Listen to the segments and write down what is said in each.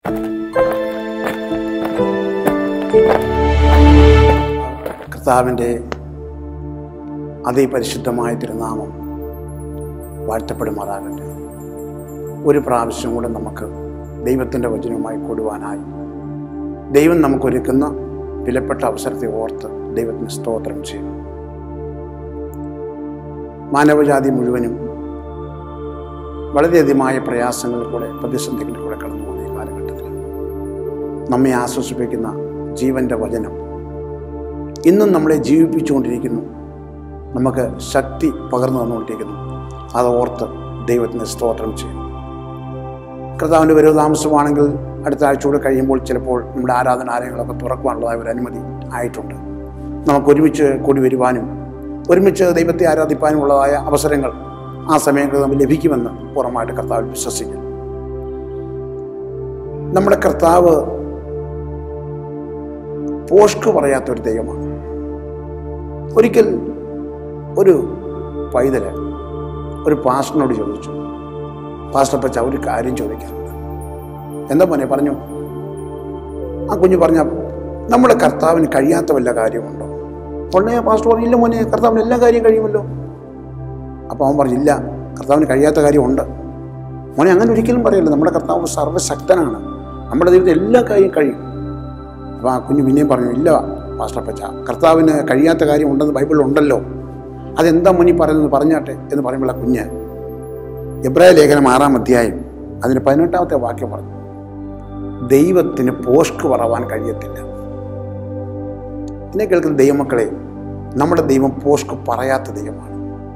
കർത്താവിൻ്റെ അതിപരിശുദ്ധമായ തിരുനാമം വാഴ്ത്തപ്പെടുമാറാകട്ടെ ഒരു പ്രാവശ്യം കൂടെ നമുക്ക് ദൈവത്തിൻ്റെ വചനവുമായി കൂടുവാനായി ദൈവം നമുക്കൊരുക്കുന്ന വിലപ്പെട്ട അവസരത്തെ ഓർത്ത് ദൈവത്തിന് സ്തോത്രം ചെയ്യും മാനവജാതി മുഴുവനും വളരെയധികമായ പ്രയാസങ്ങളിൽ കൂടെ പ്രതിസന്ധികളിൽ കൂടെ കടന്നു പോകുന്ന ഈ കാലഘട്ടത്തിൽ നമ്മെ ആശ്വസിപ്പിക്കുന്ന ജീവൻ്റെ വചനം ഇന്നും നമ്മളെ ജീവിപ്പിച്ചുകൊണ്ടിരിക്കുന്നു നമുക്ക് ശക്തി പകർന്നു തന്നുകൊണ്ടിരിക്കുന്നു അത് ഓർത്ത് ദൈവത്തിന് സ്തോത്രം ചെയ്യും കർത്താവിൻ്റെ വരവ് താമസമാണെങ്കിൽ അടുത്ത ആഴ്ച കൂടെ കഴിയുമ്പോൾ ചിലപ്പോൾ നമ്മുടെ ആരാധനാലയങ്ങളൊക്കെ തുറക്കുവാനുള്ളതായ ഒരു അനുമതി ആയിട്ടുണ്ട് നമുക്ക് ഒരുമിച്ച് കൂടി വരുവാനും ഒരുമിച്ച് ദൈവത്തെ ആരാധിപ്പാനുമുള്ളതായ അവസരങ്ങൾ ആ സമയങ്ങളിൽ നമുക്ക് ലഭിക്കുമെന്ന് പൂർണ്ണമായിട്ട് കർത്താവിൽ വിശ്വസിക്കുന്നു നമ്മുടെ കർത്താവ് പോഷ്ക്ക് പറയാത്ത ഒരു ദൈവമാണ് ഒരിക്കൽ ഒരു പൈതല് ഒരു പാസ്റ്ററിനോട് ചോദിച്ചു പാസ്റ്റർ പച്ച ഒരു കാര്യം ചോദിക്കാറുണ്ട് എന്താ മോനെ പറഞ്ഞു ആ കുഞ്ഞു പറഞ്ഞ നമ്മുടെ കർത്താവിന് കഴിയാത്ത വല്ല കാര്യമുണ്ടോ ഉടനെ പാസ്റ്റർ പറഞ്ഞു ഇല്ല മോനെ കർത്താവിന് എല്ലാ കാര്യം കഴിയുമല്ലോ അപ്പോൾ അവൻ പറഞ്ഞു ഇല്ല കർത്താവിന് കഴിയാത്ത കാര്യമുണ്ട് മോനെ അങ്ങനെ ഒരിക്കലും പറയില്ല നമ്മുടെ കർത്താവ് സർവ്വശക്തനാണ് നമ്മുടെ ദൈവത്തിൽ എല്ലാ കാര്യം കഴിയും അപ്പോൾ ആ കുഞ്ഞ് പിന്നെയും പറഞ്ഞു ഇല്ല പാസ്റ്റർ പച്ച കർത്താവിന് കഴിയാത്ത കാര്യം ഉണ്ടെന്ന് ബൈബിളിൽ ഉണ്ടല്ലോ അതെന്താ മുനി പറയുന്നത് പറഞ്ഞാട്ടെ എന്ന് പറയുമ്പോൾ ആ കുഞ്ഞ് എബ്രായ ലേഖനം ആറാം അധ്യായം അതിന് പതിനെട്ടാമത്തെ വാക്യം പറഞ്ഞു ദൈവത്തിന് പോഷ്ക്ക് പറവാൻ കഴിയത്തില്ല എന്നെ കേൾക്കുന്ന ദൈവമക്കളെ നമ്മുടെ ദൈവം പോഷ്ക്ക് പറയാത്ത ദൈവമാണ്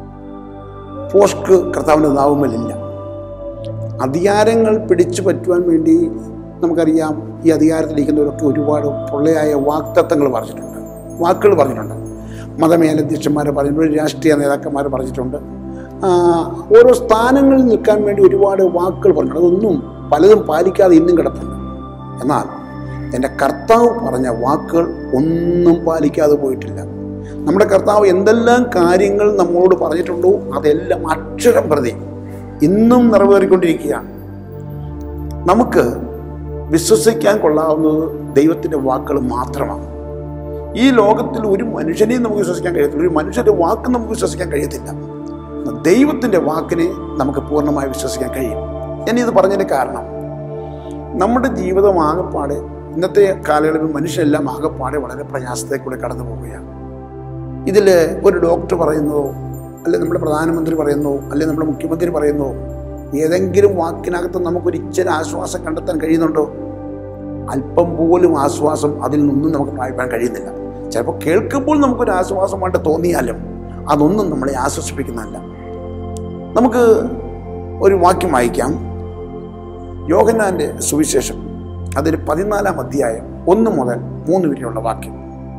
പോഷ്ക്ക് കർത്താവിൻ്റെ നാവുമലില്ല അധികാരങ്ങൾ പിടിച്ചു പറ്റുവാൻ വേണ്ടി നമുക്കറിയാം ഈ അധികാരത്തിലിരിക്കുന്നവരൊക്കെ ഒരുപാട് പൊള്ളയായ വാക്തത്വങ്ങൾ പറഞ്ഞിട്ടുണ്ട് വാക്കുകൾ പറഞ്ഞിട്ടുണ്ട് മതമേലധ്യക്ഷന്മാർ പറഞ്ഞിട്ടുണ്ട് രാഷ്ട്രീയ നേതാക്കന്മാർ പറഞ്ഞിട്ടുണ്ട് ആ, ഓരോ സ്ഥാനങ്ങളിൽ നിൽക്കാൻ വേണ്ടി ഒരുപാട് വാക്കുകൾ പറഞ്ഞിട്ടുണ്ട് അതൊന്നും പലതും പാലിക്കാതെ ഇന്നും കിടപ്പുണ്ട് എന്നാൽ എൻ്റെ കർത്താവ് പറഞ്ഞ വാക്കുകൾ ഒന്നും പാലിക്കാതെ പോയിട്ടില്ല നമ്മുടെ കർത്താവ് എന്തെല്ലാം കാര്യങ്ങൾ നമ്മളോട് പറഞ്ഞിട്ടുണ്ടോ അതെല്ലാം അക്ഷരം പ്രതി ഇന്നും നിറവേറിക്കൊണ്ടിരിക്കുകയാണ് നമുക്ക് വിശ്വസിക്കാൻ കൊള്ളാവുന്നത് ദൈവത്തിൻ്റെ വാക്കുകൾ മാത്രമാണ് ഈ ലോകത്തിൽ ഒരു മനുഷ്യനെയും നമുക്ക് വിശ്വസിക്കാൻ കഴിയത്തില്ല ഒരു മനുഷ്യൻ്റെ വാക്ക് നമുക്ക് വിശ്വസിക്കാൻ കഴിയത്തില്ല ദൈവത്തിൻ്റെ വാക്കിനെ നമുക്ക് പൂർണ്ണമായി വിശ്വസിക്കാൻ കഴിയും ഞാനിത് പറഞ്ഞതിൻ്റെ കാരണം നമ്മുടെ ജീവിതം ആകെപ്പാടെ ഇന്നത്തെ കാലയളവിൽ മനുഷ്യരെല്ലാം ആകെപ്പാടെ വളരെ പ്രയാസത്തെ കൂടെ കടന്നു പോവുകയാണ് ഇതിൽ ഒരു ഡോക്ടർ പറയുന്നതോ അല്ലെ നമ്മുടെ പ്രധാനമന്ത്രി പറയുന്നോ അല്ലെ നമ്മുടെ മുഖ്യമന്ത്രി പറയുന്നോ ഏതെങ്കിലും വാക്കിനകത്ത് നമുക്കൊരു ഇച്ചിരി ആശ്വാസം കണ്ടെത്താൻ കഴിയുന്നുണ്ടോ അല്പം പോലും ആശ്വാസം അതിൽ നിന്നും നമുക്ക് പ്രാപിക്കാൻ കഴിയുന്നില്ല ചിലപ്പോൾ കേൾക്കുമ്പോൾ നമുക്കൊരു ആശ്വാസമായിട്ട് തോന്നിയാലും അതൊന്നും നമ്മളെ ആശ്വസിപ്പിക്കുന്നതല്ല നമുക്ക് ഒരു വാക്യം വായിക്കാം യോഹന്നാന്റെ സുവിശേഷം അതിൽ പതിനാലാം അധ്യായം ഒന്ന് മുതൽ മൂന്ന് വരെയുള്ള വാക്യം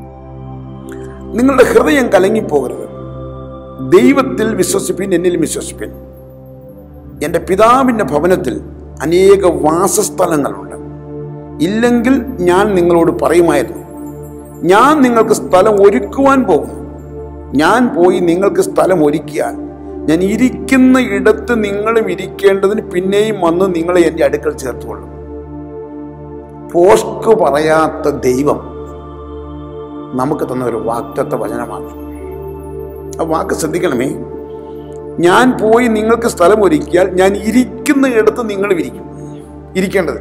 നിങ്ങളുടെ ഹൃദയം കലങ്ങിപ്പോകരുത് ദൈവത്തിൽ വിശ്വസിപ്പിൻ എന്നിൽ വിശ്വസിപ്പിൻ എൻ്റെ പിതാവിൻ്റെ ഭവനത്തിൽ അനേക വാസസ്ഥലങ്ങളുണ്ട് ഇല്ലെങ്കിൽ ഞാൻ നിങ്ങളോട് പറയുമായിരുന്നു ഞാൻ നിങ്ങൾക്ക് സ്ഥലം ഒരുക്കുവാൻ പോകുന്നു ഞാൻ പോയി നിങ്ങൾക്ക് സ്ഥലം ഒരുക്കിയാൽ ഞാൻ ഇരിക്കുന്ന ഇടത്ത് നിങ്ങളും ഇരിക്കേണ്ടതിന് പിന്നെയും വന്ന് നിങ്ങളെ എൻ്റെ അടുക്കൽ ചേർത്തുകൊള്ളും പോഷ്ക്ക് പറയാത്ത ദൈവം നമുക്ക് തന്ന ഒരു വാക്തത്വ വചനമാണ് ആ വാക്ക് ശ്രദ്ധിക്കണമേ ഞാൻ പോയി നിങ്ങൾക്ക് സ്ഥലം ഒരുക്കിയാൽ ഞാൻ ഇരിക്കുന്ന ഇടത്ത് നിങ്ങളും ഇരിക്കും ഇരിക്കേണ്ടത്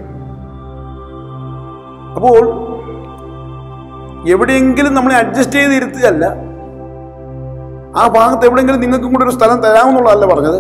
അപ്പോൾ എവിടെയെങ്കിലും നമ്മളെ അഡ്ജസ്റ്റ് ചെയ്ത് ഇരുത്തുകയല്ല ആ ഭാഗത്ത് എവിടെയെങ്കിലും നിങ്ങൾക്കും കൂടെ ഒരു സ്ഥലം തരാമെന്നുള്ളതല്ല പറഞ്ഞത്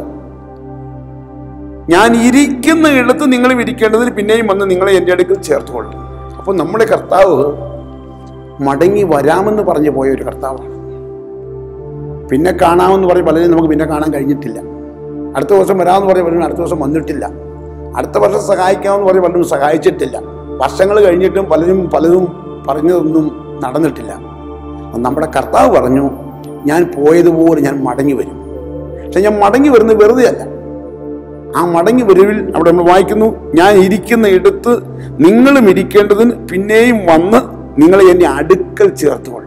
ഞാൻ ഇരിക്കുന്ന ഇടത്ത് നിങ്ങളും ഇരിക്കേണ്ടതിന് പിന്നെയും വന്ന് നിങ്ങളെ എൻ്റെ അടുക്കൽ ചേർത്തുകൊള്ളും അപ്പോൾ നമ്മുടെ കർത്താവ് മടങ്ങി വരാമെന്ന് പറഞ്ഞു പോയ ഒരു കർത്താവാണ് പിന്നെ കാണാമെന്ന് പറഞ്ഞ് പലരും നമുക്ക് പിന്നെ കാണാൻ കഴിഞ്ഞിട്ടില്ല അടുത്ത ദിവസം വരാമെന്ന് പറഞ്ഞ് പലരും അടുത്ത ദിവസം വന്നിട്ടില്ല അടുത്ത വർഷം സഹായിക്കാമെന്ന് പറഞ്ഞ് പലരും സഹായിച്ചിട്ടില്ല വർഷങ്ങൾ കഴിഞ്ഞിട്ടും പലരും പലതും പറഞ്ഞതൊന്നും നടന്നിട്ടില്ല നമ്മുടെ കർത്താവ് പറഞ്ഞു ഞാൻ പോയതുപോലെ ഞാൻ മടങ്ങി വരും പക്ഷെ ഞാൻ മടങ്ങി വരുന്നത് വെറുതെ അല്ല ആ മടങ്ങി വരവിൽ അവിടെ നമ്മൾ വായിക്കുന്നു ഞാൻ ഇരിക്കുന്ന ഇടത്ത് നിങ്ങളും ഇരിക്കേണ്ടതിന് പിന്നെയും വന്ന് നിങ്ങളെ എന്നെ അടുക്കൽ ചേർത്തുകൊള്ളും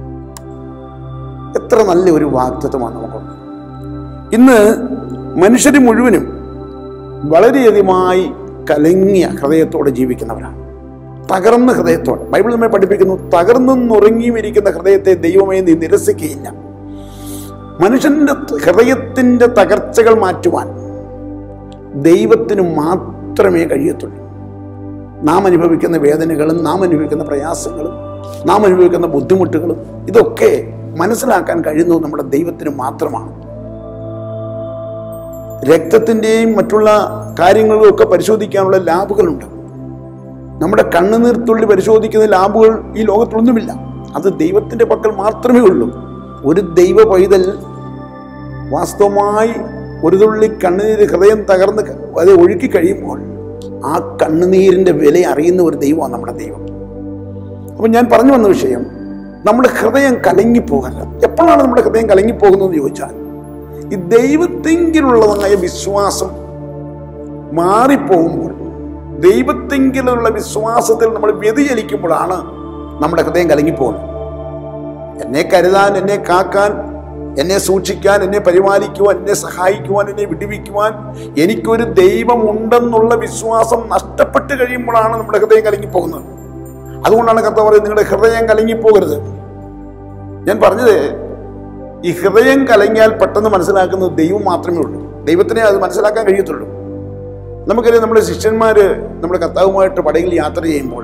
എത്ര നല്ല ഒരു വാക്തത്വമാണ് നമുക്കുള്ളത് ഇന്ന് മനുഷ്യർ മുഴുവനും വളരെയധികമായി കലങ്ങിയ ഹൃദയത്തോടെ ജീവിക്കുന്നവരാണ് തകർന്ന ഹൃദയത്തോടെ ബൈബിൾ നമ്മെ പഠിപ്പിക്കുന്നു തകർന്നും നുറങ്ങിയും ഇരിക്കുന്ന ഹൃദയത്തെ ദൈവമേ നീ നിരസിക്കുകയില്ല മനുഷ്യന്റെ ഹൃദയത്തിന്റെ തകർച്ചകൾ മാറ്റുവാൻ ദൈവത്തിന് മാത്രമേ കഴിയത്തുള്ളൂ നാം അനുഭവിക്കുന്ന വേദനകളും നാം അനുഭവിക്കുന്ന പ്രയാസങ്ങളും നാം അനുഭവിക്കുന്ന ബുദ്ധിമുട്ടുകളും ഇതൊക്കെ മനസ്സിലാക്കാൻ കഴിയുന്നത് നമ്മുടെ ദൈവത്തിന് മാത്രമാണ് രക്തത്തിൻ്റെയും മറ്റുള്ള കാര്യങ്ങളും ഒക്കെ പരിശോധിക്കാനുള്ള ലാബുകളുണ്ട് നമ്മുടെ കണ്ണുനീർത്തുള്ളി പരിശോധിക്കുന്ന ലാബുകൾ ഈ ലോകത്തൊന്നുമില്ല അത് ദൈവത്തിൻ്റെ പക്കൽ മാത്രമേ ഉള്ളൂ ഒരു ദൈവ പൈതൽ വാസ്തവമായി ഒരു തുള്ളി കണ്ണുനീര് ഹൃദയം തകർന്ന് അത് ഒഴുക്കി കഴിയുമ്പോൾ ആ കണ്ണുനീരിൻ്റെ വില അറിയുന്ന ഒരു ദൈവമാണ് നമ്മുടെ ദൈവം അപ്പം ഞാൻ പറഞ്ഞു വന്ന വിഷയം നമ്മുടെ ഹൃദയം കലങ്ങിപ്പോകല്ല എപ്പോഴാണ് നമ്മുടെ ഹൃദയം കലങ്ങിപ്പോകുന്നതെന്ന് ചോദിച്ചാൽ ഈ ദൈവത്തെങ്കിലുള്ളതായ വിശ്വാസം മാറിപ്പോകുമ്പോൾ ദൈവത്തെങ്കിലുള്ള വിശ്വാസത്തിൽ നമ്മൾ വ്യതിചലിക്കുമ്പോഴാണ് നമ്മുടെ ഹൃദയം കലങ്ങിപ്പോകുന്നത് എന്നെ കരുതാൻ എന്നെ കാക്കാൻ എന്നെ സൂക്ഷിക്കാൻ എന്നെ പരിപാലിക്കുവാൻ എന്നെ സഹായിക്കുവാൻ എന്നെ വിടുവിക്കുവാൻ എനിക്കൊരു ദൈവമുണ്ടെന്നുള്ള വിശ്വാസം നഷ്ടപ്പെട്ട് കഴിയുമ്പോഴാണ് നമ്മുടെ ഹൃദയം കലങ്ങിപ്പോകുന്നത് അതുകൊണ്ടാണ് കഥ പറയുന്നത് നിങ്ങളുടെ ഹൃദയം കലങ്ങിപ്പോകരുത് ഞാൻ പറഞ്ഞത് ഈ ഹൃദയം കലങ്ങിയാൽ പെട്ടെന്ന് മനസ്സിലാക്കുന്നത് ദൈവം മാത്രമേ ഉള്ളൂ ദൈവത്തിനെ അത് മനസ്സിലാക്കാൻ കഴിയത്തുള്ളൂ നമുക്കറിയാം നമ്മുടെ ശിഷ്യന്മാര് നമ്മുടെ കർത്താവുമായിട്ട് പടകിൽ യാത്ര ചെയ്യുമ്പോൾ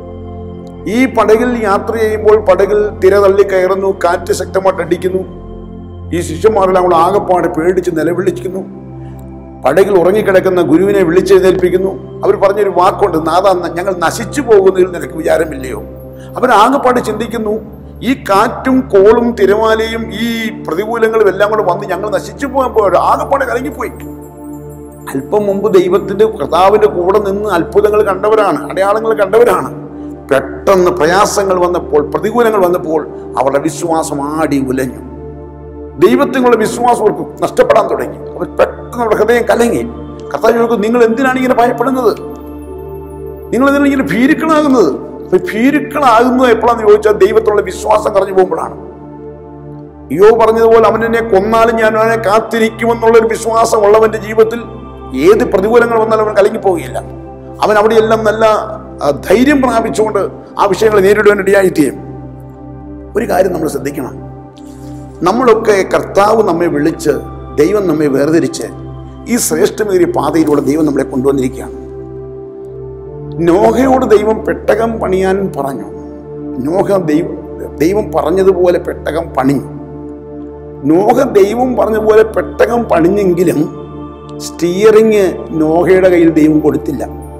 ഈ പടകിൽ യാത്ര ചെയ്യുമ്പോൾ പടകിൽ തിര തള്ളി കയറുന്നു കാറ്റ് ശക്തമായിട്ട് അടിക്കുന്നു ഈ ശിഷ്യന്മാരെല്ലാം കൂടെ ആകെപ്പാട് പേടിച്ച് നിലവിളിക്കുന്നു പടകിൽ ഉറങ്ങിക്കിടക്കുന്ന ഗുരുവിനെ വിളിച്ചെഴുന്നേൽപ്പിക്കുന്നു അവർ പറഞ്ഞൊരു വാക്കുണ്ട് നാദാ ഞങ്ങൾ നശിച്ചു പോകുന്നതിൽ നിനക്ക് വിചാരമില്ലയോ അവൻ ആകെപ്പാട് ചിന്തിക്കുന്നു ഈ കാറ്റും കോളും തിരമാലയും ഈ പ്രതികൂലങ്ങളും എല്ലാം കൂടെ വന്ന് ഞങ്ങൾ നശിച്ചു പോയപ്പോൾ ആകെപ്പാട് കലങ്ങിപ്പോയി അല്പം മുമ്പ് ദൈവത്തിന്റെ കർത്താവിന്റെ കൂടെ നിന്ന് അത്ഭുതങ്ങൾ കണ്ടവരാണ് അടയാളങ്ങൾ കണ്ടവരാണ് പെട്ടെന്ന് പ്രയാസങ്ങൾ വന്നപ്പോൾ പ്രതികൂലങ്ങൾ വന്നപ്പോൾ അവരുടെ വിശ്വാസം ആടി ഉലഞ്ഞു ദൈവത്തിനുള്ള വിശ്വാസം അവർക്ക് നഷ്ടപ്പെടാൻ തുടങ്ങി അവർ പെട്ടെന്ന് അവരുടെ ഹൃദയം കലങ്ങി കർത്താവ് ചോദിക്കും നിങ്ങൾ എന്തിനാണ് ഇങ്ങനെ ഭയപ്പെടുന്നത് നിങ്ങൾ എന്തിനാണ് ഇങ്ങനെ ഭീരുക്കളാകുന്നത് അപ്പൊ ഭീരുക്കളാകുന്നത് എപ്പോഴാന്ന് ചോദിച്ചാൽ ദൈവത്തിലുള്ള വിശ്വാസം കറഞ്ഞു പോകുമ്പോഴാണ് യോ പറഞ്ഞതുപോലെ അവൻ എന്നെ കൊന്നാലും ഞാൻ അവനെ കാത്തിരിക്കുമെന്നുള്ള ഒരു വിശ്വാസം ഉള്ളവന്റെ ജീവിതത്തിൽ ഏത് പ്രതികൂലങ്ങൾ വന്നാലും അവൻ കലങ്ങിപ്പോവുകയില്ല അവൻ അവിടെയെല്ലാം നല്ല ആ, ധൈര്യം പ്രാപിച്ചുകൊണ്ട് ആ വിഷയങ്ങളെ നേരിടുവാൻ ഇടയായിത്തീരും ഒരു കാര്യം നമ്മൾ ശ്രദ്ധിക്കണം നമ്മളൊക്കെ കർത്താവ് നമ്മെ വിളിച്ച് ദൈവം നമ്മെ വേർതിരിച്ച് ഈ ശ്രേഷ്ഠമേറിയ പാതയിലൂടെ ദൈവം നമ്മളെ കൊണ്ടുവന്നിരിക്കുകയാണ് നോഹയോട് ദൈവം പെട്ടകം പണിയാൻ പറഞ്ഞു നോഹ ദൈവം ദൈവം പറഞ്ഞതുപോലെ പെട്ടകം പണിഞ്ഞു നോഹ ദൈവം പറഞ്ഞതുപോലെ പെട്ടകം പണിഞ്ഞെങ്കിലും സ്റ്റിയറിങ് നോഹയുടെ കയ്യിൽ ദൈവം കൊടുത്തില്ല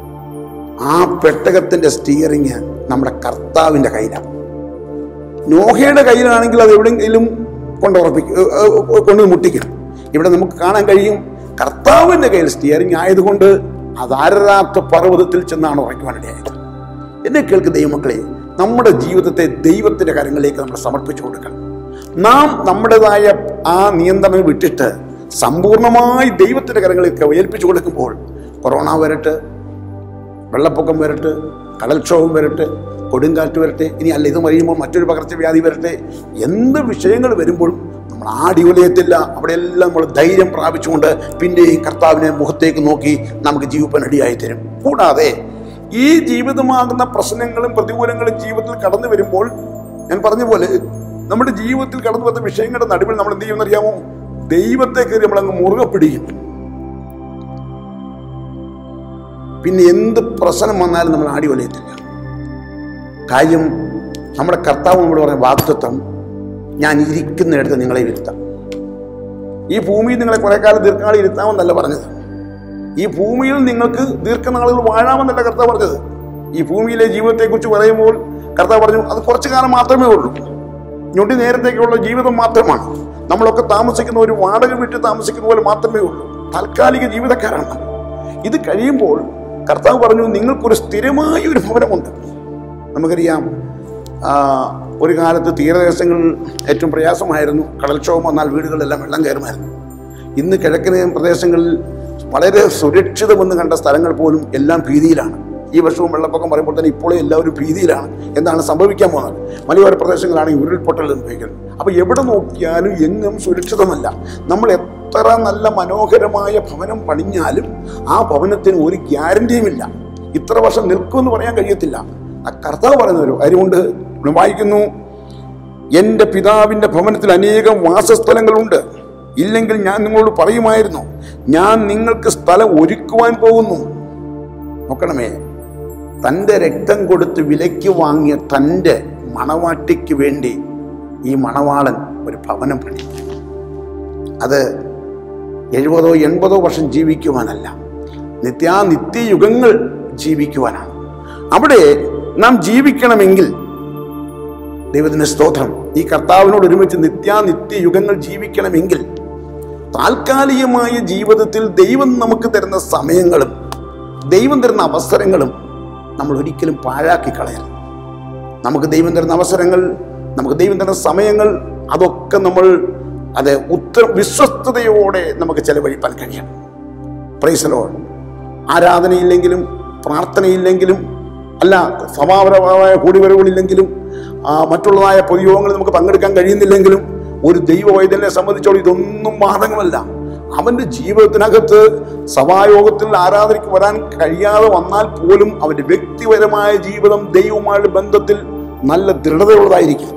ആ പെട്ടകത്തിന്റെ സ്റ്റിയറിങ് നമ്മുടെ കർത്താവിന്റെ കയ്യിലാണ് നോഹയുടെ കയ്യിലാണെങ്കിൽ അത് എവിടെയെങ്കിലും കൊണ്ടുറപ്പിക്കും കൊണ്ട് മുട്ടിക്കും ഇവിടെ നമുക്ക് കാണാൻ കഴിയും കർത്താവിന്റെ കയ്യിൽ സ്റ്റിയറിംഗ് ആയതുകൊണ്ട് അത് അരരാത്ത പർവ്വതത്തിൽ ചെന്നാണ് ഉറയ്ക്കുവാനിടയായത് എന്നെ കേൾക്ക് ദൈവമക്കളെ നമ്മുടെ ജീവിതത്തെ ദൈവത്തിന്റെ കരങ്ങളിലേക്ക് നമ്മൾ സമർപ്പിച്ചു കൊടുക്കണം നാം നമ്മുടേതായ ആ നിയന്ത്രണം വിട്ടിട്ട് സമ്പൂർണമായി ദൈവത്തിന്റെ കരങ്ങളിലേക്ക് ഏൽപ്പിച്ചു കൊടുക്കുമ്പോൾ കൊറോണ വരട്ടെ വെള്ളപ്പൊക്കം വരട്ടെ കടൽക്ഷോഭം വരട്ടെ കൊടുങ്കാറ്റ് വരട്ടെ ഇനി അല്ല ഇത് കഴിയുമ്പോൾ മറ്റൊരു പകർച്ചവ്യാധി വരട്ടെ എന്ത് വിഷയങ്ങൾ വരുമ്പോഴും നമ്മൾ ആടി ഉലയത്തില്ല അവിടെയെല്ലാം നമ്മൾ ധൈര്യം പ്രാപിച്ചുകൊണ്ട് പിന്നെയും കർത്താവിനെ മുഖത്തേക്ക് നോക്കി നമുക്ക് ജീവിപ്പാൻ ഇടയായി തരും കൂടാതെ ഈ ജീവിതമാകുന്ന പ്രശ്നങ്ങളും പ്രതികൂലങ്ങളും ജീവിതത്തിൽ കടന്നു വരുമ്പോൾ ഞാൻ പറഞ്ഞ പോലെ നമ്മുടെ ജീവിതത്തിൽ കടന്നു വരുന്ന വിഷയങ്ങളുടെ നടുവിൽ നമ്മൾ എന്ത് ചെയ്യുമെന്നറിയാമോ ദൈവത്തെ കയറി നമ്മളങ്ങ് മുറുകെ പിടിക്കും പിന്നെ എന്ത് പ്രശ്നം വന്നാലും നമ്മൾ ആടി വലയത്തില്ല കാര്യം നമ്മുടെ കർത്താവ് നമ്മൾ പറഞ്ഞ വാക്തത്വം ഞാൻ ഇരിക്കുന്നിടത്ത് നിങ്ങളെ ഇരുത്താം ഈ ഭൂമിയിൽ നിങ്ങളെ കുറെ കാലം ദീർഘനാൾ ഇരുത്താമെന്നല്ല പറഞ്ഞത് ഈ ഭൂമിയിൽ നിങ്ങൾക്ക് ദീർഘനാളുകൾ വാഴാമെന്നല്ല കർത്താവ് പറഞ്ഞത് ഈ ഭൂമിയിലെ ജീവിതത്തെക്കുറിച്ച് പറയുമ്പോൾ കർത്താവ് പറഞ്ഞു അത് കുറച്ചു കാലം മാത്രമേ ഉള്ളൂ ഞൊടി നേരത്തേക്കുള്ള ജീവിതം മാത്രമാണ് നമ്മളൊക്കെ താമസിക്കുന്ന ഒരു വാടക വീട്ടിൽ താമസിക്കുന്ന പോലെ മാത്രമേ ഉള്ളൂ താൽക്കാലിക ജീവിതക്കാരാണ് ഇത് കഴിയുമ്പോൾ കർത്താവ് പറഞ്ഞു നിങ്ങൾക്കൊരു സ്ഥിരമായ ഒരു ഭവനമുണ്ട് നമുക്കറിയാം ആ, ഒരു കാലത്ത് തീരദേശങ്ങളിൽ ഏറ്റവും പ്രയാസമായിരുന്നു കടൽക്ഷോഭം വന്നാൽ വീടുകളിലെല്ലാം വെള്ളം കയറുമായിരുന്നു ഇന്ന് കിഴക്കൻ പ്രദേശങ്ങളിൽ വളരെ സുരക്ഷിതമെന്ന് കണ്ട സ്ഥലങ്ങൾ പോലും എല്ലാം ഭീതിയിലാണ് ഈ വർഷവും വെള്ളപ്പൊക്കം പറയുമ്പോൾ തന്നെ ഇപ്പോഴും എല്ലാവരും ഭീതിയിലാണ് എന്താണ് സംഭവിക്കാൻ പോകുന്നത് മലയോര പ്രദേശങ്ങളാണെങ്കിൽ ഉരുൾപൊട്ടൽ സംഭവിക്കുന്നത് അപ്പോൾ എവിടെ നോക്കിയാലും എങ്ങും സുരക്ഷിതമല്ല നമ്മൾ എത്ര എത്ര നല്ല മനോഹരമായ ഭവനം പണിഞ്ഞാലും ആ ഭവനത്തിന് ഒരു ഗ്യാരണ്ടിയുമില്ല ഇത്ര വർഷം നിൽക്കുമെന്ന് പറയാൻ കഴിയത്തില്ല ആ കർത്താവ് പറയുന്ന ഒരു കാര്യമുണ്ട് ഇവിടെ വായിക്കുന്നു എൻ്റെ പിതാവിൻ്റെ ഭവനത്തിൽ അനേകം വാസസ്ഥലങ്ങളുണ്ട് ഇല്ലെങ്കിൽ ഞാൻ നിങ്ങളോട് പറയുമായിരുന്നു ഞാൻ നിങ്ങൾക്ക് സ്ഥലം ഒരുക്കുവാൻ പോകുന്നു നോക്കണമേ തൻ്റെ രക്തം കൊടുത്ത് വിലയ്ക്ക് വാങ്ങിയ തൻ്റെ മണവാട്ടിക്ക് വേണ്ടി ഈ മണവാളൻ ഒരു ഭവനം പണി അത് എഴുപതോ എൺപതോ വർഷം ജീവിക്കുവാനല്ല നിത്യാനിത്യയുഗങ്ങൾ ജീവിക്കുവാനാണ് അവിടെ നാം ജീവിക്കണമെങ്കിൽ ദൈവത്തിന്റെ സ്തോത്രം ഈ കർത്താവിനോട് ഒരുമിച്ച് നിത്യാനിത്യയുഗങ്ങൾ ജീവിക്കണമെങ്കിൽ താൽക്കാലികമായ ജീവിതത്തിൽ ദൈവം നമുക്ക് തരുന്ന സമയങ്ങളും ദൈവം തരുന്ന അവസരങ്ങളും നമ്മൾ ഒരിക്കലും പാഴാക്കി കളയരുത് നമുക്ക് ദൈവം തരുന്ന അവസരങ്ങൾ നമുക്ക് ദൈവം തരുന്ന സമയങ്ങൾ അതൊക്കെ നമ്മൾ അത് ഉത്തര വിശ്വസ്തയോടെ നമുക്ക് ചെലവഴിപ്പാൻ കഴിയണം പ്രൈസലോ ആരാധനയില്ലെങ്കിലും പ്രാർത്ഥനയില്ലെങ്കിലും അല്ല സമാപരമായ കൂടിവരവുകളില്ലെങ്കിലും ആ, മറ്റുള്ളതായ പൊതുയോഗങ്ങളിൽ നമുക്ക് പങ്കെടുക്കാൻ കഴിയുന്നില്ലെങ്കിലും ഒരു ദൈവവൈദ്യനെ സംബന്ധിച്ചോളം ഇതൊന്നും ബാധകമല്ല അവന്റെ ജീവിതത്തിനകത്ത് സഭായോഗത്തിൽ ആരാധനയ്ക്ക് വരാൻ കഴിയാതെ വന്നാൽ പോലും അവന്റെ വ്യക്തിപരമായ ജീവിതം ദൈവവുമായുള്ള ബന്ധത്തിൽ നല്ല ദൃഢതയുള്ളതായിരിക്കും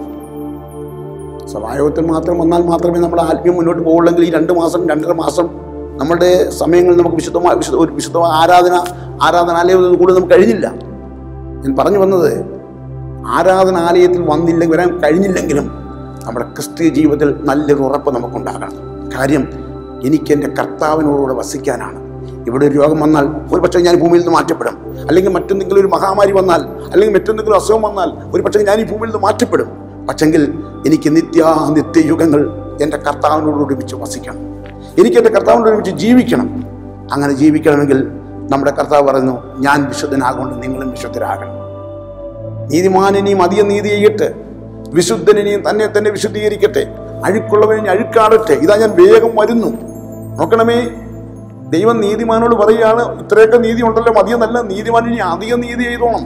സഭായോഗത്തിൽ മാത്രം വന്നാൽ മാത്രമേ നമ്മുടെ ആത്മീയം മുന്നോട്ട് പോകുള്ളെങ്കിൽ ഈ രണ്ട് മാസം രണ്ടര മാസം നമ്മുടെ സമയങ്ങൾ നമുക്ക് വിശുദ്ധമായ വിശുദ്ധ ഒരു വിശുദ്ധ ആരാധന ആരാധനാലയം കൂടെ നമുക്ക് കഴിഞ്ഞില്ല ഞാൻ പറഞ്ഞു വന്നത് ആരാധനാലയത്തിൽ വന്നില്ലെങ്കിൽ വരാൻ കഴിഞ്ഞില്ലെങ്കിലും നമ്മുടെ ക്രിസ്തീയ ജീവിതത്തിൽ നല്ലൊരു ഉറപ്പ് നമുക്കുണ്ടാകണം കാര്യം എനിക്ക് എൻ്റെ കർത്താവിനോടുകൂടെ വസിക്കാനാണ് ഇവിടെ ഒരു രോഗം വന്നാൽ ഒരു പക്ഷേ ഞാൻ ഈ ഭൂമിയിൽ നിന്ന് മാറ്റപ്പെടും അല്ലെങ്കിൽ മറ്റെന്തെങ്കിലും ഒരു മഹാമാരി വന്നാൽ അല്ലെങ്കിൽ മറ്റെന്തെങ്കിലും അസുഖം വന്നാൽ ഒരു പക്ഷേ ഞാൻ ഈ ഭൂമിയിൽ നിന്ന് മാറ്റപ്പെടും പക്ഷെങ്കിൽ എനിക്ക് നിത്യാ നിത്യയുഗങ്ങൾ എൻ്റെ കർത്താവിനോട് ഒരുമിച്ച് വസിക്കണം എനിക്ക് എൻ്റെ കർത്താവിനോട് ഒരുമിച്ച് ജീവിക്കണം അങ്ങനെ ജീവിക്കണമെങ്കിൽ നമ്മുടെ കർത്താവ് പറയുന്നു ഞാൻ വിശുദ്ധനാകൊണ്ട് നിങ്ങളും വിശുദ്ധരാകണം നീതിമാനിനെയും അധികം നീതി ചെയ്യട്ടെ വിശുദ്ധനെയും തന്നെ തന്നെ വിശുദ്ധീകരിക്കട്ടെ അഴുക്കുള്ളവനെ അഴുക്കാടട്ടെ ഇതാ ഞാൻ വേഗം വരുന്നു നോക്കണമേ ദൈവം നീതിമാനോട് പറയുകയാണ് ഇത്രയൊക്കെ നീതി ഉണ്ടല്ലോ മതിയെന്നല്ല നീതിമാനിനി അധികം നീതി ചെയ്തോണം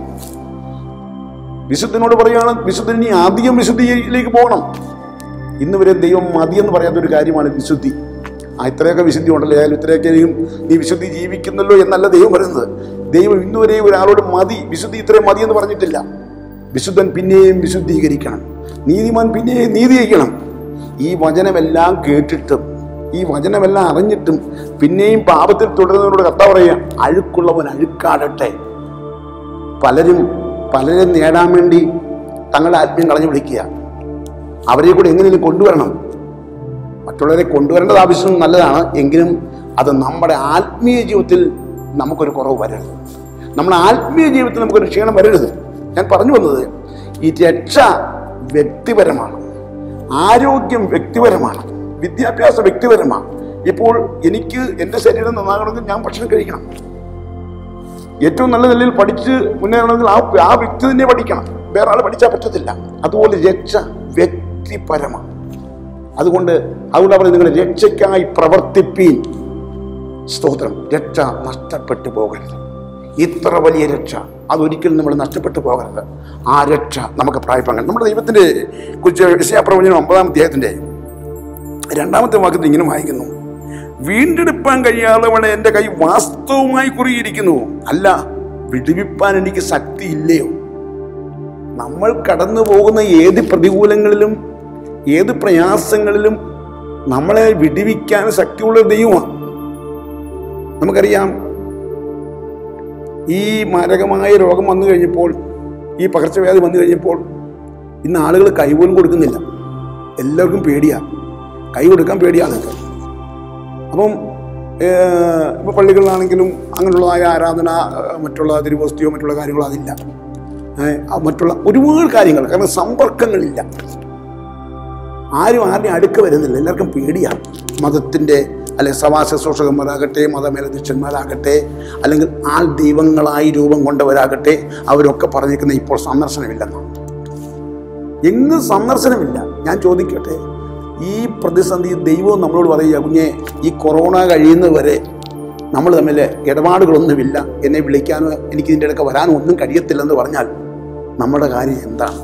വിശുദ്ധനോട് പറയുകയാണ് വിശുദ്ധൻ ഇനി അധികം വിശുദ്ധിയിലേക്ക് പോകണം ഇന്ന് വരെ ദൈവം മതിയെന്ന് പറയാത്ത ഒരു കാര്യമാണ് വിശുദ്ധി ആ ഇത്രയൊക്കെ വിശുദ്ധി ഉണ്ടല്ലോ ആയാലും ഇത്രയൊക്കെയും നീ വിശുദ്ധി ജീവിക്കുന്നല്ലോ എന്നല്ല ദൈവം പറയുന്നത് ദൈവം ഇന്നുവരെ ഒരാളോട് മതി വിശുദ്ധി ഇത്രയും മതി എന്ന് പറഞ്ഞിട്ടില്ല വിശുദ്ധൻ പിന്നെയും വിശുദ്ധീകരിക്കണം നീതിമാൻ പിന്നെയും നീതി ചെയ്യണം ഈ വചനമെല്ലാം കേട്ടിട്ടും ഈ വചനമെല്ലാം അറിഞ്ഞിട്ടും പിന്നെയും പാപത്തിൽ തുടരുന്നവരോട് കത്ത പറയുക അഴുക്കുള്ളവൻ അഴുക്കാടട്ടെ പലരും പലരും നേടാൻ വേണ്ടി തങ്ങളുടെ ആത്മീയം കളഞ്ഞു വിളിക്കുക അവരെ കൂടെ എങ്ങനെയും കൊണ്ടുവരണം മറ്റുള്ളവരെ കൊണ്ടുവരേണ്ടത് ആവശ്യം നല്ലതാണ് എങ്കിലും അത് നമ്മുടെ ആത്മീയ ജീവിതത്തിൽ നമുക്കൊരു കുറവ് വരരുത് നമ്മുടെ ആത്മീയ ജീവിതത്തിൽ നമുക്കൊരു ക്ഷീണം വരരുത് ഞാൻ പറഞ്ഞു വന്നത് ഈ രക്ഷ വ്യക്തിപരമാണ് ആരോഗ്യം വ്യക്തിപരമാണ് വിദ്യാഭ്യാസം വ്യക്തിപരമാണ് ഇപ്പോൾ എനിക്ക് എൻ്റെ ശരീരം നന്നാകണമെങ്കിൽ ഞാൻ ഭക്ഷണം കഴിക്കണം ഏറ്റവും നല്ല നിലയിൽ പഠിച്ച് മുന്നേറണമെങ്കിൽ ആ ആ വ്യക്തി തന്നെ പഠിക്കണം വേറെ ആൾ പഠിച്ചാൽ പറ്റത്തില്ല അതുപോലെ രക്ഷ വ്യക്തിപരമാണ് അതുകൊണ്ട് അതുകൊണ്ട് അവർ നിങ്ങൾ രക്ഷയ്ക്കായി പ്രവർത്തിപ്പീൻ സ്തോത്രം രക്ഷ നഷ്ടപ്പെട്ടു പോകരുത് ഇത്ര വലിയ രക്ഷ അതൊരിക്കലും നമ്മൾ നഷ്ടപ്പെട്ടു പോകരുത് ആ രക്ഷ നമുക്ക് പ്രായപ്പാൻ നമ്മുടെ ദൈവത്തിൻ്റെ കുറിച്ച് വിഷയപ്രവചനം ഒമ്പതാം അധ്യായത്തിൻ്റെ രണ്ടാമത്തെ വാക്യത്തിൽ ഇങ്ങനെ വായിക്കുന്നു വീണ്ടെടുപ്പാൻ കഴിയാത്തവണ് എൻ്റെ കൈ വാസ്തവമായി കുറിയിരിക്കുന്നു അല്ല വിടുവിപ്പാൻ എനിക്ക് ശക്തി ഇല്ലയോ നമ്മൾ കടന്നു പോകുന്ന ഏത് പ്രതികൂലങ്ങളിലും ഏത് പ്രയാസങ്ങളിലും നമ്മളെ വിടുവിക്കാൻ ശക്തിയുള്ള ദൈവമാണ് നമുക്കറിയാം ഈ മാരകമായ രോഗം വന്നു കഴിഞ്ഞപ്പോൾ ഈ പകർച്ചവ്യാധി വന്നു കഴിഞ്ഞപ്പോൾ ഇന്ന് ആളുകൾ കൈപോലും കൊടുക്കുന്നില്ല എല്ലാവർക്കും പേടിയാണ് കൈ കൊടുക്കാൻ പേടിയാണ് അപ്പം ഏഹ്, ഇപ്പൊ പള്ളികളിലാണെങ്കിലും അങ്ങനെയുള്ളതായ ആരാധന ഏഹ്, മറ്റുള്ള തിരുവോസ്തിയോ മറ്റുള്ള കാര്യങ്ങളോ അതില്ല ഏഹ്, ആ മറ്റുള്ള ഒരുപാട് കാര്യങ്ങൾ കാരണം സമ്പർക്കങ്ങളില്ല ആരും ആരുടെയും അടുക്ക വരുന്നില്ല എല്ലാവർക്കും പേടിയാണ് മതത്തിൻ്റെ അല്ലെ സഭാ ശുശ്രൂഷകന്മാരാകട്ടെ മതമേലധ്യക്ഷന്മാരാകട്ടെ അല്ലെങ്കിൽ ആൾ ദൈവങ്ങളായി രൂപം കൊണ്ടവരാകട്ടെ അവരൊക്കെ പറഞ്ഞിരിക്കുന്ന ഇപ്പോൾ സന്ദർശനമില്ലെന്നാണ് എങ്ങും സന്ദർശനമില്ല ഞാൻ ചോദിക്കട്ടെ ഈ പ്രതിസന്ധി ദൈവം നമ്മളോട് പറയുക കുഞ്ഞെ ഈ കൊറോണ കഴിയുന്നത് വരെ നമ്മൾ തമ്മിൽ ഇടപാടുകളൊന്നുമില്ല എന്നെ വിളിക്കാനോ എനിക്ക് ഇതിൻ്റെ ഇടയ്ക്ക് വരാനോ ഒന്നും കഴിയത്തില്ലെന്ന് പറഞ്ഞാൽ നമ്മുടെ കാര്യം എന്താണ്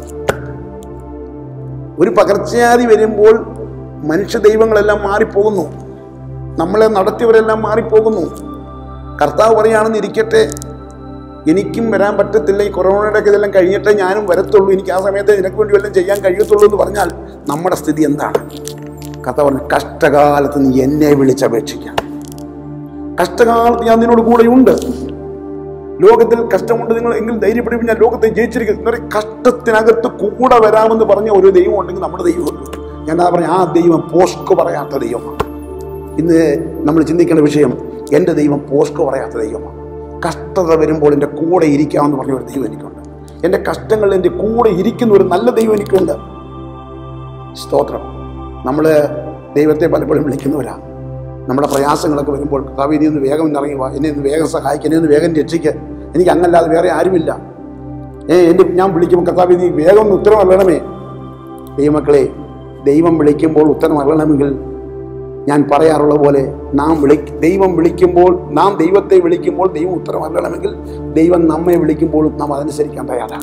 ഒരു പകർച്ചവ്യാധി വരുമ്പോൾ മനുഷ്യ ദൈവങ്ങളെല്ലാം മാറിപ്പോകുന്നു നമ്മളെ നടത്തിയവരെല്ലാം മാറിപ്പോകുന്നു കർത്താവ് പറയുകയാണെന്ന് ഇരിക്കട്ടെ എനിക്കും വരാൻ പറ്റത്തില്ല ഈ കൊറോണയുടെ ഒക്കെ ഇതെല്ലാം കഴിഞ്ഞിട്ടേ ഞാനും വരത്തുള്ളൂ എനിക്ക് ആ സമയത്ത് നിനക്ക് വേണ്ടി വല്ലതും ചെയ്യാൻ കഴിയത്തുള്ളൂ എന്ന് പറഞ്ഞാൽ നമ്മുടെ സ്ഥിതി എന്താണ് കർത്താവ് പറഞ്ഞു കഷ്ടകാലത്ത് നീ എന്നെ വിളിച്ചപേക്ഷിക്കാം കഷ്ടകാലത്ത് ഞാൻ നിന്നോട് കൂടെയുണ്ട് ലോകത്തിൽ കഷ്ടമുണ്ട് നിങ്ങൾ എങ്കിൽ ധൈര്യപ്പെടും ഞാൻ ലോകത്തെ ജയിച്ചിരിക്കുന്നു എന്ന് പറയും, കഷ്ടത്തിനകത്ത് കൂടെ വരാമെന്ന് പറഞ്ഞ ഒരു ദൈവം ഉണ്ടെങ്കിൽ നമ്മുടെ ദൈവമുള്ളൂ ഞാൻ അതാ പറഞ്ഞ ആ ദൈവം പോസ്ക് പറയാത്ത ദൈവമാണ് ഇന്ന് നമ്മൾ ചിന്തിക്കേണ്ട വിഷയം എൻ്റെ ദൈവം പോസ്ക് പറയാത്ത ദൈവമാണ് കഷ്ടത വരുമ്പോൾ എൻ്റെ കൂടെ ഇരിക്കാമെന്ന് പറഞ്ഞ ഒരു ദൈവം എനിക്കുണ്ട് എൻ്റെ കഷ്ടങ്ങളിൽ എൻ്റെ കൂടെ ഇരിക്കുന്ന ഒരു നല്ല ദൈവം എനിക്കുണ്ട് സ്തോത്രം നമ്മൾ ദൈവത്തെ പലപ്പോഴും വിളിക്കുന്നവരാണ് നമ്മുടെ പ്രയാസങ്ങളൊക്കെ വരുമ്പോൾ കർത്താവ് ഇനി ഒന്ന് വേഗം ഇറങ്ങി വാ എന്നെ ഒന്ന് വേഗം സഹായിക്കുക എന്നെ ഒന്ന് വേഗം രക്ഷിക്കുക എനിക്ക് അങ്ങല്ലാതെ വേറെ ആരുമില്ല ഏ എൻ്റെ ഞാൻ വിളിക്കുമ്പോൾ കർത്താവ് നീ വേഗം ഒന്ന് ഉത്തരം അറിയണമേ ദൈവമക്കളെ ദൈവം വിളിക്കുമ്പോൾ ഉത്തരം അറിയണമെങ്കിൽ ഞാൻ പറയാറുള്ള പോലെ നാം വിളി ദൈവം വിളിക്കുമ്പോൾ നാം ദൈവത്തെ വിളിക്കുമ്പോൾ ദൈവം ഉത്തരം അറിയണമെങ്കിൽ ദൈവം നമ്മെ വിളിക്കുമ്പോഴും നാം അതനുസരിക്കാൻ തയ്യാറാണ്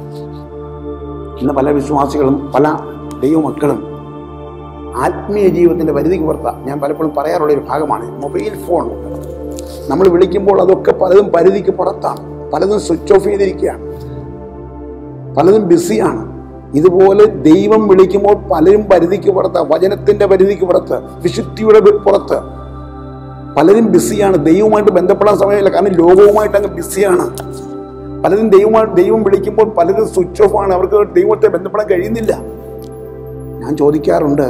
ഇന്ന് പല വിശ്വാസികളും പല ദൈവമക്കളും ആത്മീയ ജീവിതത്തിൻ്റെ പരിധിക്ക് പുറത്താണ് ഞാൻ പലപ്പോഴും പറയാറുള്ള ഒരു ഭാഗമാണ് മൊബൈൽ ഫോൺ നമ്മൾ വിളിക്കുമ്പോൾ അതൊക്കെ പലതും പരിധിക്ക് പുറത്താണ് പലതും സ്വിച്ച് ഓഫ് ചെയ്തിരിക്കുകയാണ് പലതും ബിസിയാണ് ഇതുപോലെ ദൈവം വിളിക്കുമ്പോൾ പലരും പരിധിക്ക് പുറത്ത് വചനത്തിന്റെ പരിധിക്ക് പുറത്ത് വിശുദ്ധിയുടെ വി- പുറത്ത് പലരും ബിസിയാണ് ദൈവവുമായിട്ട് ബന്ധപ്പെടാൻ സമയമില്ല കാരണം ലോകവുമായിട്ട് അങ്ങ് ബിസിയാണ് പലരും ദൈവമായിട്ട് ദൈവം വിളിക്കുമ്പോൾ പലരും സ്വിച്ച് ഓഫ് ആണ് അവർക്ക് ദൈവത്തെ ബന്ധപ്പെടാൻ കഴിയുന്നില്ല ഞാൻ ചോദിക്കാറുണ്ട്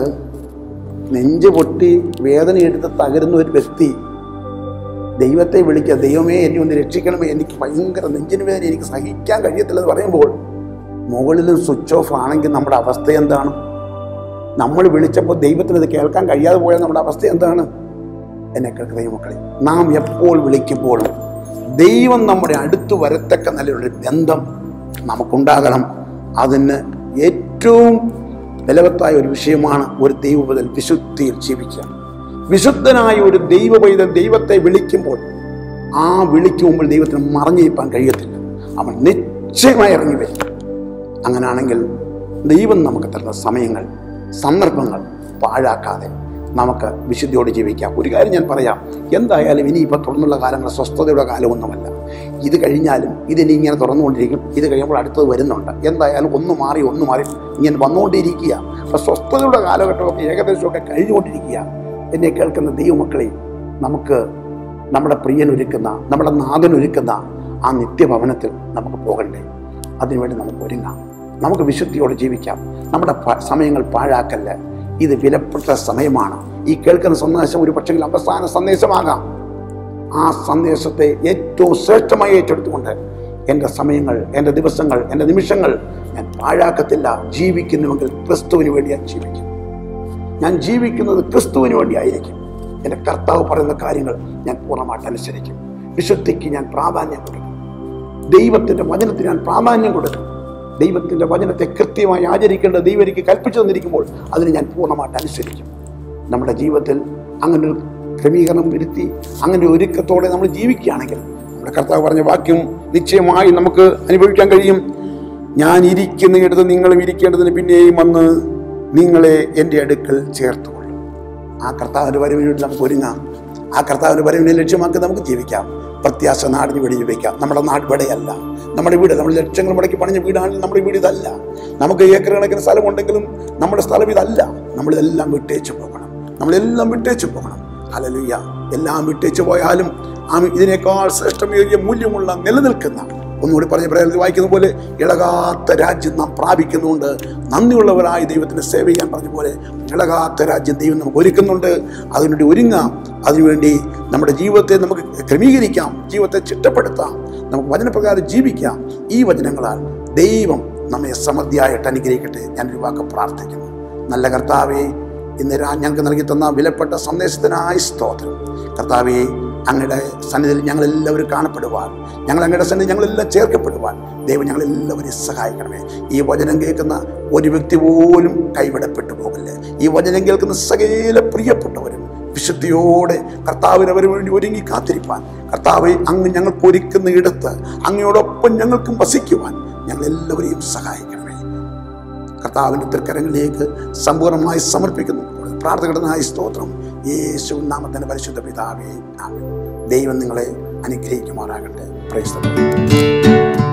നെഞ്ച് പൊട്ടി വേദന എടുത്ത് തകരുന്ന ഒരു വ്യക്തി ദൈവത്തെ വിളിക്കുക ദൈവമേ എന്നെ ഒന്ന് രക്ഷിക്കണമേ എനിക്ക് ഭയങ്കര നെഞ്ചിന് വേദന എനിക്ക് സഹിക്കാൻ കഴിയത്തില്ലെന്ന് പറയുമ്പോൾ മുകളിലും സ്വിച്ച് ഓഫ് ആണെങ്കിൽ നമ്മുടെ അവസ്ഥ എന്താണ് നമ്മൾ വിളിച്ചപ്പോൾ ദൈവത്തിന് ഇത് കേൾക്കാൻ കഴിയാതെ പോയാൽ നമ്മുടെ അവസ്ഥ എന്താണ് എന്നെ കേൾക്കുന്ന ദൈവമക്കളെ നാം എപ്പോൾ വിളിക്കുമ്പോഴും ദൈവം നമ്മുടെ അടുത്ത് വരത്തക്ക നിലയിലുള്ള ബന്ധം നമുക്കുണ്ടാകണം അതിന് ഏറ്റവും ബലവത്തായ ഒരു വിഷയമാണ് ഒരു ദൈവബദൽ വിശുദ്ധിയിൽ ജീവിക്കുക വിശുദ്ധനായ ഒരു ദൈവ പൈതൽ ദൈവത്തെ വിളിക്കുമ്പോൾ ആ വിളിക്കുമ്പോൾ ദൈവത്തിന് മറഞ്ഞിരിക്കാൻ കഴിയത്തില്ല അവൻ നിശ്ചയമായി ഇറങ്ങി വരും അങ്ങനാണെങ്കിൽ ദൈവം നമുക്ക് തരുന്ന സമയങ്ങൾ സന്ദർഭങ്ങൾ പാഴാക്കാതെ നമുക്ക് വിശുദ്ധിയോട് ജീവിക്കാം ഒരു കാര്യം ഞാൻ പറയാം എന്തായാലും ഇനിയിപ്പോൾ തുടർന്നുള്ള കാലങ്ങൾ സ്വസ്ഥതയുടെ കാലമൊന്നുമല്ല ഇത് കഴിഞ്ഞാലും ഇതിനി ഇങ്ങനെ തുറന്നുകൊണ്ടിരിക്കും ഇത് കഴിയുമ്പോൾ അടുത്തത് വരുന്നുണ്ട് എന്തായാലും ഒന്ന് മാറി ഒന്ന് മാറി ഇങ്ങനെ വന്നുകൊണ്ടിരിക്കുക അപ്പം സ്വസ്ഥതയുടെ കാലഘട്ടമൊക്കെ ഏകദേശമൊക്കെ കഴിഞ്ഞുകൊണ്ടിരിക്കുക എന്നെ കേൾക്കുന്ന ദൈവമക്കളെ നമുക്ക് നമ്മുടെ പ്രിയനൊരുക്കുന്ന നമ്മുടെ നാഥനൊരുക്കുന്ന ആ നിത്യഭവനത്തിൽ നമുക്ക് പോകണ്ടേ അതിനുവേണ്ടി നമുക്ക് ഒരുങ്ങാം നമുക്ക് വിശുദ്ധിയോടെ ജീവിക്കാം നമ്മുടെ പ- സമയങ്ങൾ പാഴാക്കല്ല ഇത് വിലപ്പെട്ട സമയമാണ് ഈ കേൾക്കുന്ന സന്ദേശം ഒരു പക്ഷെങ്കിൽ അവസാന സന്ദേശമാകാം ആ സന്ദേശത്തെ ഏറ്റവും ശ്രേഷ്ഠമായി ഏറ്റെടുത്തുകൊണ്ട് എൻ്റെ സമയങ്ങൾ എൻ്റെ ദിവസങ്ങൾ എൻ്റെ നിമിഷങ്ങൾ ഞാൻ പാഴാക്കത്തില്ല ജീവിക്കുന്നുവെങ്കിൽ ക്രിസ്തുവിന് വേണ്ടി ഞാൻ ജീവിക്കും ഞാൻ ജീവിക്കുന്നത് ക്രിസ്തുവിന് വേണ്ടിയായിരിക്കും എൻ്റെ കർത്താവ് പറയുന്ന കാര്യങ്ങൾ ഞാൻ പൂർണ്ണമായിട്ട് അനുസരിക്കും വിശുദ്ധിക്ക് ഞാൻ പ്രാധാന്യം കൊടുക്കും ദൈവത്തിൻ്റെ വചനത്തിന് ഞാൻ പ്രാധാന്യം കൊടുക്കും ദൈവത്തിൻ്റെ വചനത്തെ കൃത്യമായി ആചരിക്കേണ്ട ദൈവം എനിക്ക് കൽപ്പിച്ചു തന്നിരിക്കുമ്പോൾ അതിന് ഞാൻ പൂർണ്ണമായിട്ട് അനുസരിക്കും നമ്മുടെ ജീവിതത്തിൽ അങ്ങനെ ഒരു ക്രമീകരണം വരുത്തി അങ്ങനെ ഒരു ഒരുക്കത്തോടെ നമ്മൾ ജീവിക്കുകയാണെങ്കിൽ നമ്മുടെ കർത്താവ് പറഞ്ഞ വാക്യം നിശ്ചയമായി നമുക്ക് അനുഭവിക്കാൻ കഴിയും ഞാൻ ഇരിക്കുന്നിടത്ത് നിങ്ങളും ഇരിക്കേണ്ടതിന് പിന്നെയും വന്ന് നിങ്ങളെ എൻ്റെ അടുക്കൽ ചേർത്തുകൊള്ളും ആ കർത്താവിൻ്റെ വരവിന് വേണ്ടി നമുക്ക് ഒരുങ്ങാം ആ കർത്താവിൻ്റെ വരവിനെ ലക്ഷ്യമാക്കി നമുക്ക് ജീവിക്കാം പ്രത്യാശ നാടിന് വേണ്ടി ജീവിക്കാം നമ്മുടെ നാട് ഇവിടെയല്ല നമ്മുടെ വീട് നമ്മൾ ലക്ഷങ്ങൾ മുടക്കി പണിഞ്ഞ വീടാണെങ്കിൽ നമ്മുടെ വീട് ഇതല്ല നമുക്ക് ഏക്കർ കണക്കിന് സ്ഥലമുണ്ടെങ്കിലും നമ്മുടെ സ്ഥലം ഇതല്ല നമ്മളിതെല്ലാം വിട്ടേച്ച് പോകണം നമ്മളെല്ലാം വിട്ടേച്ച് പോകണം അലലുയ്യ എല്ലാം വിട്ടേച്ച് പോയാലും ആ ഇതിനേക്കാൾ ശ്രേഷ്ഠമേറിയ മൂല്യമുള്ള നിലനിൽക്കുന്ന ഒന്നുകൂടി പറഞ്ഞ പ്രേരണത്തിൽ വായിക്കുന്ന പോലെ ഇളകാത്ത രാജ്യം നാം പ്രാപിക്കുന്നുണ്ട് നന്ദിയുള്ളവരായി ദൈവത്തിന് സേവ ചെയ്യാൻ പറഞ്ഞ പോലെ ഇളകാത്ത രാജ്യം ദൈവം നമുക്ക് ഒരുക്കുന്നുണ്ട് അതിനുവേണ്ടി ഒരുങ്ങാം അതിനുവേണ്ടി നമ്മുടെ ജീവിതത്തെ നമുക്ക് ക്രമീകരിക്കാം ജീവിതത്തെ ചിട്ടപ്പെടുത്താം നമുക്ക് വചനപ്രകാരം ജീവിക്കാം ഈ വചനങ്ങളാൽ ദൈവം നമ്മെ സമൃദ്ധിയായിട്ട് അനുഗ്രഹിക്കട്ടെ ഞാനൊരു വാക്ക് പ്രാർത്ഥിക്കുന്നു നല്ല കർത്താവെ ഇന്ന് രാ ഞങ്ങൾക്ക് നൽകി തന്ന വിലപ്പെട്ട സന്ദേശത്തിനായി സ്തോത്രം കർത്താവെ അങ്ങയുടെ സന്നിധിയിൽ ഞങ്ങളെല്ലാവരും കാണപ്പെടുവാൻ ഞങ്ങൾ അങ്ങയുടെ സന്നിധി ഞങ്ങളെല്ലാം ചേർക്കപ്പെടുവാൻ ദൈവം ഞങ്ങളെല്ലാവരെയും സഹായിക്കണമേ ഈ വചനം കേൾക്കുന്ന ഒരു വ്യക്തി പോലും കൈവിടപ്പെട്ടു പോകല്ലേ ഈ വചനം കേൾക്കുന്ന സകല പ്രിയപ്പെട്ടവരും വിശുദ്ധിയോടെ കർത്താവിന് അവന് വേണ്ടി ഒരുങ്ങി കാത്തിരിപ്പാൻ കർത്താവെ അങ്ങ് ഞങ്ങൾക്ക് ഒരുക്കുന്ന ഇടത്ത് അങ്ങയോടൊപ്പം ഞങ്ങൾക്കും വസിക്കുവാൻ ഞങ്ങളെല്ലാവരെയും സഹായിക്കണമേ കർത്താവിൻ്റെ തൃക്കരങ്ങളിലേക്ക് സമ്പൂർണ്ണമായി സമർപ്പിക്കുന്നു പ്രാർത്ഥകടനായ സ്തോത്രം യേശു നാമത്തിന്റെ പരിശുദ്ധ പിതാവേ ആമേൻ ദൈവം നിങ്ങളെ അനുഗ്രഹിക്കുമാറാകട്ടെ പ്രൈസ്തലോ